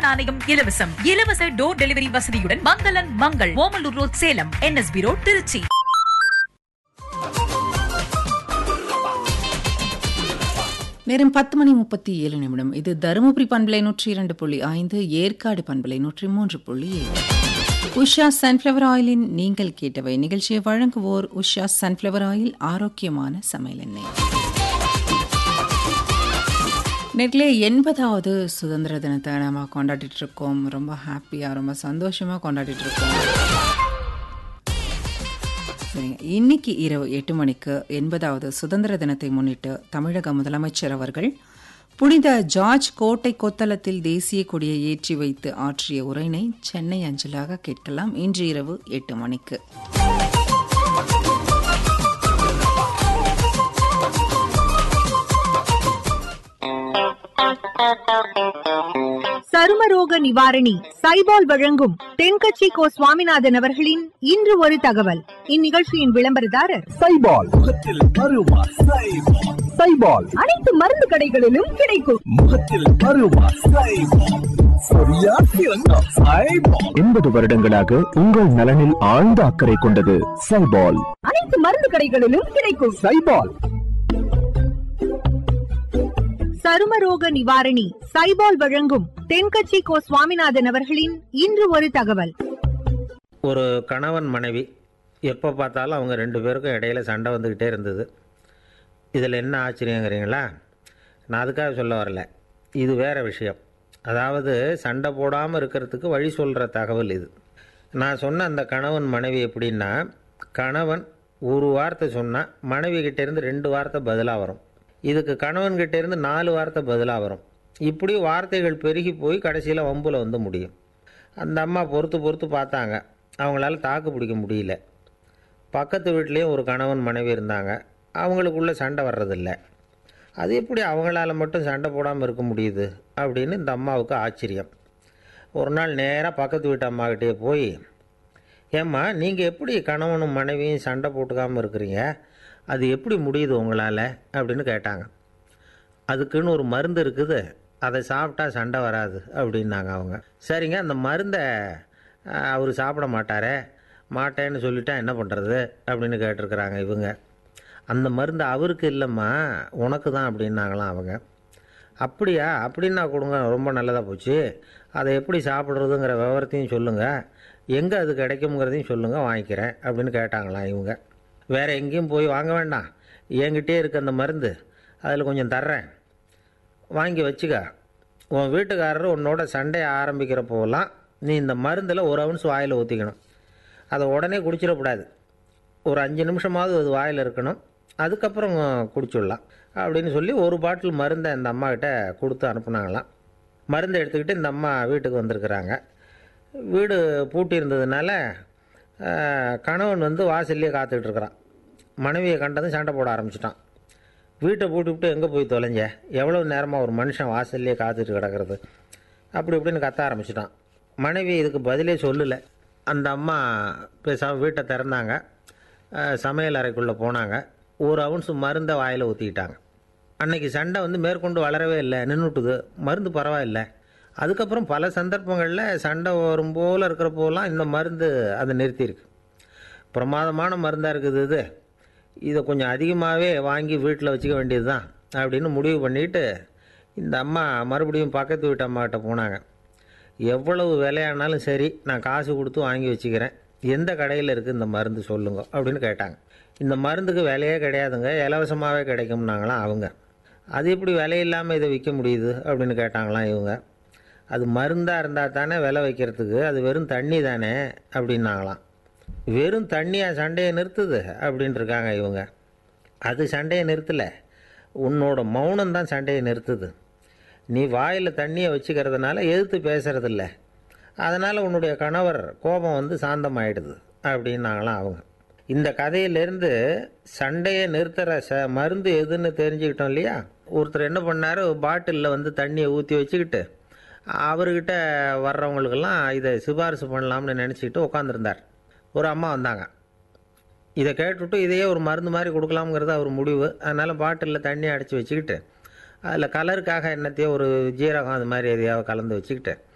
நாணயம் இலவசம் இலவச டோர் டெலிவரி வசதியுடன் மங்களன் Mangal Omalur road Salem NSB road Tiruchi நேரம் பத்து மணி முப்பத்தி ஏழு நிமிடம் இது தருமபுரி பண்பலை நூற்றி இரண்டு புள்ளி ஐந்து ஏற்காடு பண்பலை நூற்றி மூன்று புள்ளி ஏழு உஷா சன்ஃப்ளவர் ஆயிலின் நீங்கள் கேட்டவை நிகழ்ச்சியை வழங்குவோர் உஷா சன்ஃப்ளவர் ஆயில் ஆரோக்கியமான சமையல் எண்ணெய் நேர்களே எண்பதாவது சுதந்திர தினத்தை நம்ம கொண்டாடிட்டு இருக்கோம் ரொம்ப ஹாப்பியாக ரொம்ப சந்தோஷமாக கொண்டாடிட்டு இருக்கோம் சரிங்க இன்னைக்கு இரவு எட்டு மணிக்கு எண்பதாவது சுதந்திர தினத்தை முன்னிட்டு தமிழக முதலமைச்சர் அவர்கள் புனித ஜார்ஜ் கோட்டை கொத்தளத்தில் தேசிய கொடியை ஏற்றி வைத்து ஆற்றிய உரையினை சென்னை அஞ்சலாக கேட்கலாம் இன்று இரவு எட்டு மணிக்கு சருமரோக நிவாரணி சைபால் வழங்கும் தென்கட்சி கோ சுவாமிநாதன் அவர்களின் இன்று ஒரு தகவல் இந்நிகழ்ச்சியின் விளம்பரதாரர் சைபால் முகத்தில் அருவா சைபால் சைபால் அனைத்து மருந்து கடைகளிலும் கிடைக்கும் முகத்தில் அருவா சைபால் சரியா சிறந்த சைபால் எண்பது வருடங்களாக உங்கள் நலனில் ஆழ்ந்த அக்கறை கொண்டது சைபால் அனைத்து மருந்து கடைகளிலும் கிடைக்கும் சைபால் சருமரோக நிவாரணி சைபால் வழங்கும் தென்கட்சி கோ சுவாமிநாதன் அவர்களின் இன்று ஒரு தகவல் ஒரு கணவன் மனைவி எப்போ பார்த்தாலும் அவங்க ரெண்டு பேருக்கும் இடையில சண்டை வந்துக்கிட்டே இருந்தது இதில் என்ன ஆச்சரியங்கிறீங்களா நான் அதுக்காக சொல்ல வரல இது வேற விஷயம் அதாவது சண்டை போடாமல் இருக்கிறதுக்கு வழி சொல்கிற தகவல் இது நான் சொன்ன அந்த கணவன் மனைவி எப்படின்னா கணவன் ஒரு வார்த்தை சொன்னால் மனைவி கிட்டேருந்து ரெண்டு வார்த்தை பதிலாக வரும் இதுக்கு கணவன்கிட்ட இருந்து நாலு வார்த்தை பதிலாக வரும் இப்படி வார்த்தைகள் பெருகி போய் கடைசியில் வம்புல வந்து முடியும் அந்த அம்மா பொறுத்து பொறுத்து பார்த்தாங்க அவங்களால தாக்கு பிடிக்க முடியல பக்கத்து வீட்லேயும் ஒரு கணவன் மனைவி இருந்தாங்க அவங்களுக்குள்ள சண்டை வர்றதில்ல அது எப்படி அவங்களால மட்டும் சண்டை போடாமல் இருக்க முடியுது அப்படின்னு இந்த அம்மாவுக்கு ஆச்சரியம் ஒரு நாள் நேராக பக்கத்து வீட்டு அம்மாக்கிட்டே போய் ஏம்மா நீங்கள் எப்படி கணவனும் மனைவியும் சண்டை போட்டுக்காமல் இருக்கிறீங்க அது எப்படி முடியுது உங்களால் அப்படின்னு கேட்டாங்க அதுக்குன்னு ஒரு மருந்து இருக்குது அதை சாப்பிட்டா சண்டை வராது அப்படின்னாங்க அவங்க சரிங்க அந்த மருந்தை அவர் சாப்பிட மாட்டாரே மாட்டேன்னு சொல்லிட்டா என்ன பண்ணுறது அப்படின்னு கேட்டிருக்கிறாங்க இவங்க அந்த மருந்து அவருக்கு இல்லைம்மா உனக்கு தான் அப்படின்னாங்களாம் அவங்க அப்படியா அப்படின்னா கொடுங்க ரொம்ப நல்லதாக போச்சு அதை எப்படி சாப்பிட்றதுங்கிற விவரத்தையும் சொல்லுங்கள் எங்கே அது கிடைக்குங்கிறதையும் சொல்லுங்கள் வாங்கிக்கிறேன் அப்படின்னு கேட்டாங்களாம் இவங்க வேறு எங்கேயும் போய் வாங்க வேண்டாம் என்கிட்டே இருக்க அந்த மருந்து அதில் கொஞ்சம் தர்றேன் வாங்கி வச்சுக்க உன் வீட்டுக்காரர் உன்னோட சண்டையை ஆரம்பிக்கிறப்போலாம் நீ இந்த மருந்தில் ஒரு அவுன்ஸ் வாயில் ஊற்றிக்கணும் அதை உடனே குடிச்சிடக்கூடாது ஒரு அஞ்சு நிமிஷமாவது அது வாயில் இருக்கணும் அதுக்கப்புறம் குடிச்சுடலாம் அப்படின்னு சொல்லி ஒரு பாட்டில் மருந்தை இந்த அம்மாக்கிட்ட கொடுத்து அனுப்புனாங்களாம் மருந்தை எடுத்துக்கிட்டு இந்த அம்மா வீட்டுக்கு வந்திருக்கிறாங்க வீடு பூட்டி இருந்ததுனால கணவன் வந்து வாசல்லையே காத்துக்கிட்டு இருக்கிறான் மனைவியை கண்டதும் சண்டை போட ஆரம்பிச்சிட்டான் வீட்டை பூட்டிவிட்டு எங்கே போய் தொலைஞ்ச எவ்வளோ நேரமாக ஒரு மனுஷன் வாசல்லையே காத்துட்டு கிடக்கிறது அப்படி இப்படின்னு கத்த ஆரம்பிச்சிட்டான் மனைவி இதுக்கு பதிலே சொல்லலை அந்த அம்மா பேசாமல் வீட்டை திறந்தாங்க சமையல் அறைக்குள்ளே போனாங்க ஒரு அவுன்ஸ் மருந்தை வாயில் ஊற்றிக்கிட்டாங்க அன்னைக்கு சண்டை வந்து மேற்கொண்டு வளரவே இல்லை நின்றுட்டுது மருந்து பரவாயில்லை அதுக்கப்புறம் பல சந்தர்ப்பங்களில் சண்டை வரும் போல் இருக்கிறப்போலாம் இந்த மருந்து அதை நிறுத்தியிருக்கு பிரமாதமான மருந்தாக இருக்குது இது இதை கொஞ்சம் அதிகமாகவே வாங்கி வீட்டில் வச்சுக்க வேண்டியது தான் அப்படின்னு முடிவு பண்ணிட்டு இந்த அம்மா மறுபடியும் பக்கத்து வீட்டு அம்மாக்கிட்ட போனாங்க எவ்வளவு விலையானாலும் சரி நான் காசு கொடுத்து வாங்கி வச்சுக்கிறேன் எந்த கடையில் இருக்குது இந்த மருந்து சொல்லுங்க அப்படின்னு கேட்டாங்க இந்த மருந்துக்கு விலையே கிடையாதுங்க இலவசமாகவே கிடைக்கும்னாங்களாம் அவங்க அது எப்படி விலை இல்லாமல் இதை விற்க முடியுது அப்படின்னு கேட்டாங்களாம் இவங்க அது மருந்தாக இருந்தால் தானே விலை வைக்கிறதுக்கு அது வெறும் தண்ணி தானே அப்படின்னாங்களாம் வெறும் தண்ணியாக சண்டையை நிறுத்துது அப்படின்ட்டு இருக்காங்க இவங்க அது சண்டையை நிறுத்தலை உன்னோட மௌனம் தான் சண்டையை நிறுத்துது நீ வாயில் தண்ணியை வச்சுக்கிறதுனால எதிர்த்து பேசுறதில்ல அதனால் உன்னுடைய கணவர் கோபம் வந்து சாந்தமாயிடுது அப்படின்னாங்களாம் அவங்க இந்த கதையிலேருந்து சண்டையை நிறுத்துகிற ச மருந்து எதுன்னு தெரிஞ்சுக்கிட்டோம் இல்லையா ஒருத்தர் என்ன பண்ணார் பாட்டிலில் வந்து தண்ணியை ஊற்றி வச்சுக்கிட்டு அவர்கிட்ட வர்றவங்களுக்கெல்லாம் இதை சிபாரிசு பண்ணலாம்னு நினச்சிக்கிட்டு உட்காந்துருந்தார் ஒரு அம்மா வந்தாங்க இதை கேட்டுவிட்டு இதையே ஒரு மருந்து மாதிரி கொடுக்கலாம்ங்கிறது அவர் முடிவு அதனால் பாட்டிலில் தண்ணி அடைச்சி வச்சுக்கிட்டு அதில் கலருக்காக என்னத்தையோ ஒரு ஜீரகம் அது மாதிரி எதையாவது கலந்து வச்சுக்கிட்டு